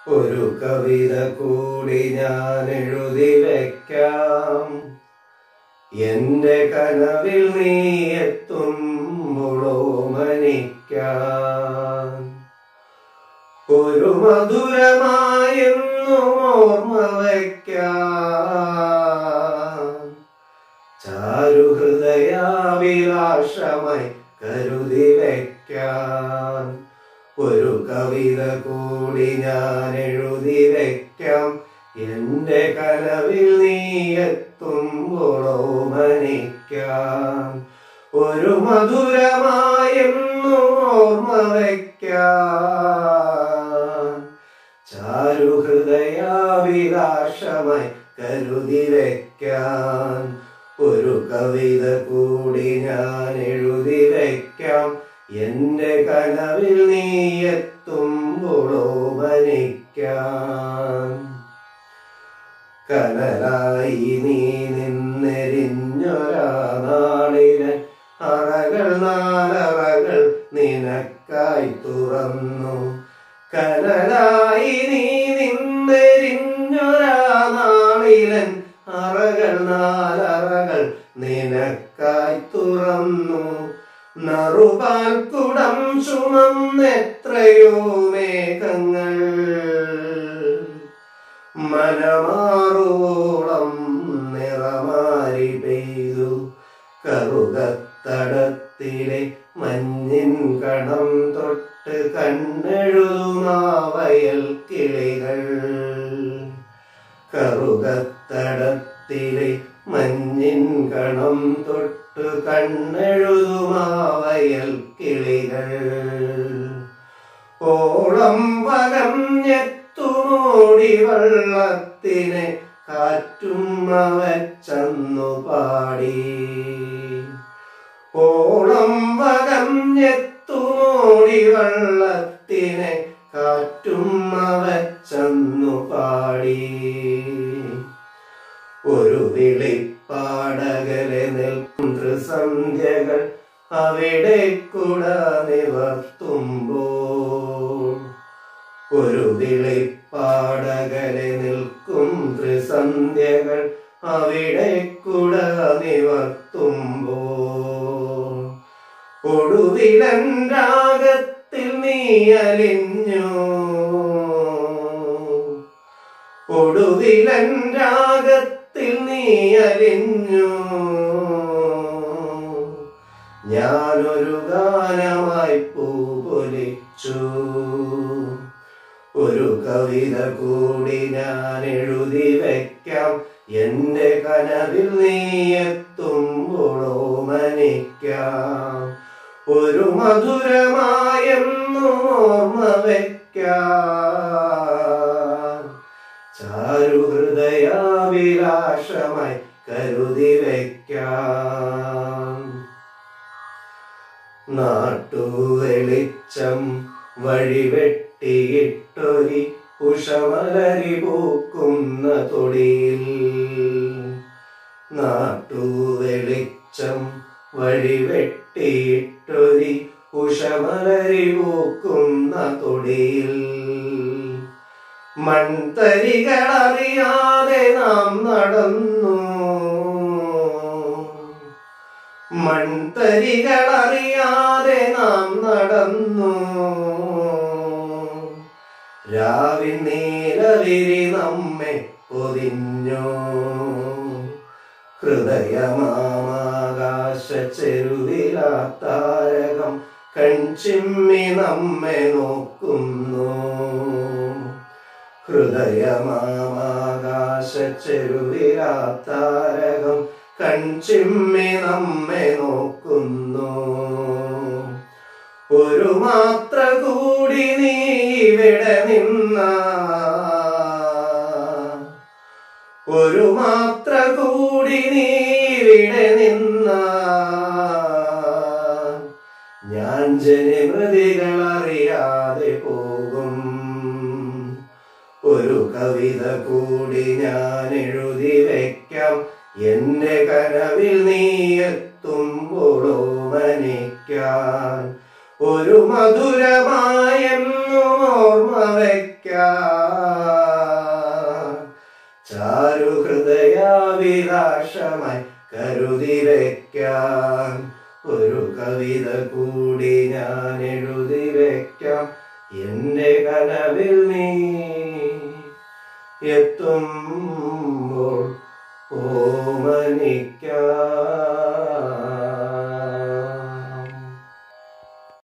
ഒരു കവിത കൂടി ഞാൻ എഴുതി വയ്ക്കാം എന്റെ കനവിൽ നീ എത്തുമ്പോഴോ മനിക്കാൻ ഒരു മധുരമായെന്നും ഓർമ്മ വയ്ക്കാം ചാരുഹൃദയാഭിലാഷമായി കരുതി വയ്ക്കാൻ ഒരു കവിത കൂടി ഞാൻ എഴുതി വയ്ക്കാം എന്റെ കനവിൽ നീ എത്തുമ്പോഴോ മനിക്കാം ഒരു മധുരമായെന്നും ഓർമ്മ വയ്ക്കാം ചാരുഹൃദയാഭിലാഷമായി കരുതി വയ്ക്കാൻ ഒരു കവിത കൂടി ഞാൻ എഴുതി വയ്ക്കാം എന്റെ കനവിൽ നീ എത്തുമ്പോഴോ മനിക്കാം കനലായി നീ നിന്നെരിഞ്ഞൊരാ നാളിലെ അറകൾ നാലറകൾ നിനക്കായി തുറന്നു കനലായി നീ നിന്നെരിഞ്ഞൊരാ നാളിലൻ അറകൾ നാലറകൾ നിനക്കായി തുറന്നു നറുപാൽ കുടം ചുമന്നെത്രയോ മേഘങ്ങൾ മനമാറോളം നിറമാരി പെയ്തു കറുകത്തടത്തിലെ മഞ്ഞിൻ കണം തൊട്ട് കണ്ണെഴുതുമാവയൽ കിളികൾ കറുകത്തടത്തിലെ മഞ്ഞിൻ കണം തൊട്ട് കണ്ണെഴുതുമാവയൽ കിളികൾ ഓളം വകഞ്ഞെത്തുമോടി വള്ളത്തിനെ കാറ്റും അവച്ചന്നു പാടി ഓളം വകഞ്ഞെത്തുമോടി വള്ളത്തിനെ കാറ്റും അവച്ചന്നു പാടി ഒരു വിളിപ്പാടകലെ നിൽക്കും ത്രിസന്ധ്യകൾ അവിടെ കുട നിവർത്തുമ്പോൾ ഒരു വിളിപ്പാടകലെ നിൽക്കും ത്രിസന്ധ്യകൾ അവിടെ കുട നിവർത്തുമ്പോൾ ഒടുവിലൻ രാഗത്തിൽ നീ അലിഞ്ഞു ഒടുവിലൻ രാഗത്തിൽ നീ അലിഞ്ഞു ഞാനൊരു ഗാനമായി പൂപൊലിച്ചു ഒരു കവിത കൂടി ഞാൻ എഴുതി വയ്ക്കാം എന്റെ കനവിൽ നീ എത്തുമ്പോഴോ മനിക്കാം ഒരു മധുരമായെന്നും ഓർമ്മ വയ്ക്കാം ചാരുഹൃദയാഭിലാഷമായി കരുതി വയ്ക്കാം നാട്ടുവെളിച്ചം വഴിവെട്ടിയിട്ടൊരി ഉഷമലരി പൂക്കുന്ന തൊടിയിൽ നാട്ടുവെളിച്ചം വഴിവെട്ടിയിട്ടൊരി ഉഷമലരി പൂക്കുന്ന തൊടിയിൽ മൺതരികളറിയാതെ നാം നടന്നു മൺതരികളറിയാതെ നാം നടന്നു രാവിൻ നീലവിരി നമ്മെ പൊതിഞ്ഞു ഹൃദയമാകാശ ചെരുവിലാത്താരകം കൺചിമ്മി നമ്മെ നോക്കുന്നു ഹൃദയമാകാശ ചെരുവിലാത്താരകം കൺചിമ്മി നമ്മെ നോക്കുന്നു ഒരു മാത്ര കൂടി നീ ഇവിടെ നിന്ന ഒരു മാത്ര കൂടി നീ ഇവിടെ നിന്ന ഞാൻ ജനമൃതികൾ അറിയാതെ പോകും ഒരു കവിത കൂടി ഞാൻ എഴുതി വയ്ക്കാം എന്റെ കനവിൽ നീ എത്തുമ്പോഴോ മനിക്കാൻ ഒരു മധുരമായെന്നും ഓർമ്മ വയ്ക്കാം സ്വന്തമായി കരുതി വയ്ക്കാൻ ഒരു കവിത കൂടി ഞാൻ എഴുതി വയ്ക്കാം എന്റെ കനവിൽ നീ എത്തും